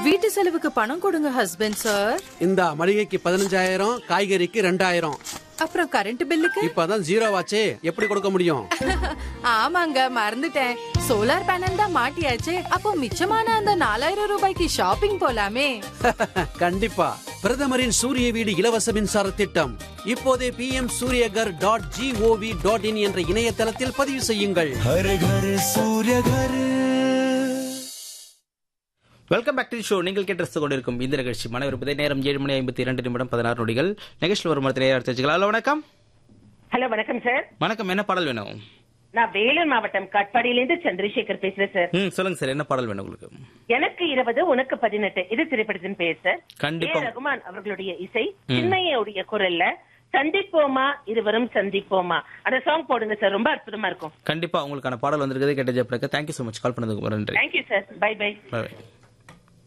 வீட்டு செலவுக்கு பணம் கொடுங்க ஹஸ்பண்ட் சார் இந்த மளிகைக்கு பதினஞ்சாயிரம் காய்கறிக்கு ரெண்டாயிரம் அப்புறம் கரண்ட் பில்லுக்கு இப்பதான் ஜீரோ ஆச்சே எப்படி கொடுக்க முடியும் ஆமாங்க மறந்துட்டேன் சோலார் பேனல் தான் மாட்டியாச்சே அப்போ மிச்சமான அந்த நாலாயிரம் ரூபாய்க்கு ஷாப்பிங் போலாமே கண்டிப்பா பிரதமரின் சூரிய வீடு இலவச மின்சார திட்டம் இப்போதே P M Suryaghar dot G O V dot in என்ற இணையதளத்தில் பதிவு செய்யுங்கள் हर घर सूर्य घर வெல்கம் பேக் டு ஷோ நீங்கள் கேட்டு கொண்டிருக்கும் இந்த நிகழ்ச்சி மன விருப்பதை நேரம் ஏழு மணி ஐம்பத்தி இரண்டு நிமிடம் பதினாறு நொடிகள் நிகழ்ச்சியில் ஒரு மரத்தில் எடுத்து வச்சுக்கலாம் ஹலோ வணக்கம் ஹலோ வணக்கம் சார் வணக்கம் என்ன பாடல் வேணும் நான் வேலூர் மாவட்டம் காட்பாடியிலிருந்து சந்திரசேகர் பேசுறேன் சார் ம் சொல்லுங்க சார் என்ன பாடல் வேணும் உங்களுக்கு எனக்கு இருபது உனக்கு பதினெட்டு இது திரைப்படத்தின் பேர் சார் கண்டிப்பா. ஏ. ரகுமான் அவர்களுடைய இசை சின்னையுடைய குரல்ல சந்திப்போமா இருவரும் சந்திப்போமா அந்த சாங் போடுங்க சார் ரொம்ப அற்புதமா இருக்கும் கண்டிப்பா உங்களுக்கான பாடல் வந்திருக்கிறது கேட்ட Jayaprakash thank you so much call பண்ணதுக்கு நன்றி thank you sir bye bye Bye.